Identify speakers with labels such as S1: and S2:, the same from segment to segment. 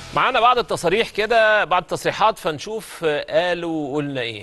S1: معانا بعض التصاريح كده بعض التصريحات فنشوف قالوا وقلنا ايه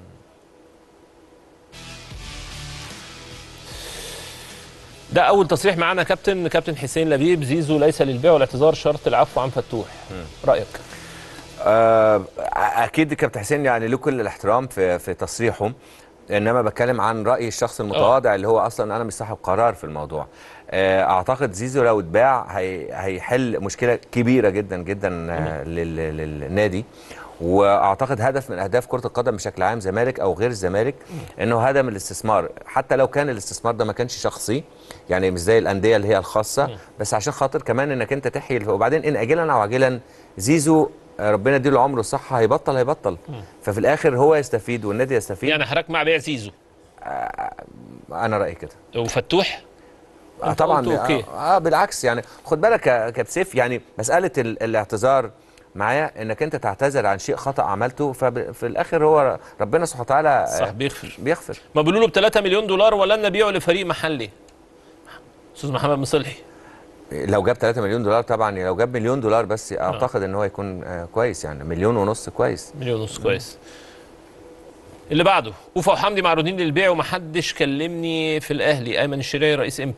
S1: ده اول تصريح معانا كابتن كابتن حسين لبيب زيزو ليس للبيع والاعتذار شرط العفو عن فتوح رايك
S2: آه، اكيد كابتن حسين يعني له كل الاحترام في في تصريحه انما بتكلم عن راي الشخص المتواضع اللي هو اصلا انا مش صاحب قرار في الموضوع آه، اعتقد زيزو لو اتباع هي هيحل مشكله كبيره جدا جدا آه، لل- للنادي واعتقد هدف من اهداف كره القدم بشكل عام زمالك او غير الزمالك انه هدم الاستثمار حتى لو كان الاستثمار ده ما كانش شخصي يعني مش زي الانديه اللي هي الخاصه بس عشان خاطر كمان انك انت تحيي وبعدين ان اجلا او عاجلا زيزو آه، ربنا يديله عمره الصحه هيبطل هيبطل ففي الاخر هو يستفيد والنادي يستفيد
S1: يعني حضرتك مع بيع زيزو
S2: انا رايي كده
S1: وفتوح
S2: آه
S1: أنت
S2: طبعا
S1: قلت أوكي.
S2: آه, اه بالعكس يعني خد بالك يا كابتن سيف يعني مساله ال- الاعتذار معايا انك انت تعتذر عن شيء خطا عملته ففي الاخر هو ربنا سبحانه وتعالى آه،
S1: صح بيغفر
S2: بيغفر
S1: ما بيقولوا له ب 3 مليون دولار ولن نبيعه لفريق محلي استاذ محمد مصلحي
S2: لو جاب 3 مليون دولار طبعا لو جاب مليون دولار بس اعتقد ان هو يكون آه كويس يعني مليون ونص كويس
S1: مليون ونص كويس اللي بعده اوفا وحمدي معروضين للبيع ومحدش كلمني في الاهلي ايمن الشريعي رئيس امبي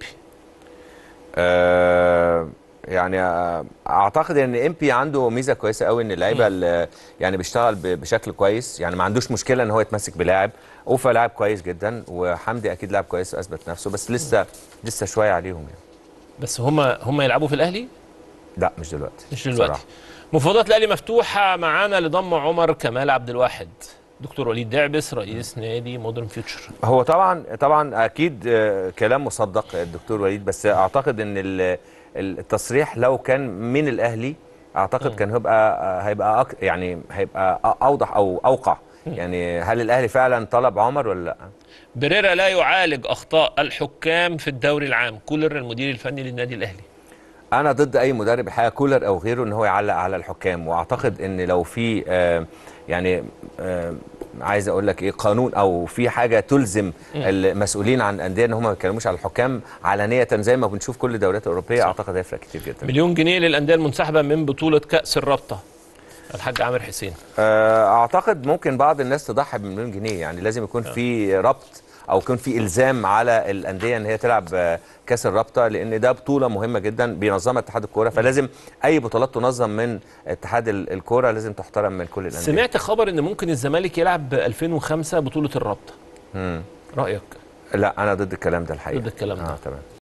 S2: آه يعني آه، اعتقد ان امبي عنده ميزه كويسه قوي ان اللعيبه اللي يعني بيشتغل ب- بشكل كويس يعني ما عندوش مشكله ان هو يتمسك بلاعب اوفا لاعب كويس جدا وحمدي اكيد لاعب كويس اثبت نفسه بس لسه لسه شويه عليهم يعني
S1: بس هم هم يلعبوا في الاهلي
S2: لا مش دلوقتي
S1: مش دلوقتي
S2: بصراحة.
S1: مفاوضات الاهلي مفتوحه معانا لضم عمر كمال عبد الواحد دكتور وليد دعبس رئيس نادي مودرن فيوتشر
S2: هو طبعا طبعا اكيد آه، كلام مصدق الدكتور وليد بس اعتقد ان ال- التصريح لو كان من الاهلي اعتقد كان هيبقى هيبقى أك يعني هيبقى اوضح او اوقع يعني هل الاهلي فعلا طلب عمر ولا لا
S1: بريرا لا يعالج اخطاء الحكام في الدوري العام كولر المدير الفني للنادي الاهلي
S2: انا ضد اي مدرب الحقيقه كولر او غيره ان هو يعلق على الحكام واعتقد ان لو في آه، يعني آه، عايز اقول لك ايه قانون او في حاجه تلزم المسؤولين عن الانديه ان هم ما يتكلموش على الحكام علانيه زي ما بنشوف كل الدوريات الاوروبيه اعتقد هيفرق كتير جدا
S1: مليون جنيه للانديه المنسحبه من بطوله كاس الرابطه الحاج عامر حسين
S2: آه، اعتقد ممكن بعض الناس تضحي بمليون جنيه يعني لازم يكون في ربط او يكون في الزام على الانديه ان هي تلعب آه، كاس الرابطه لان ده بطوله مهمه جدا بينظمها اتحاد الكوره فلازم اي بطولات تنظم من اتحاد ال- الكوره لازم تحترم من كل الانديه
S1: سمعت خبر ان ممكن الزمالك يلعب ب 2005 بطوله الرابطه
S2: مم.
S1: رايك
S2: لا انا ضد الكلام ده الحقيقه
S1: ضد الكلام ده.
S2: اه تمام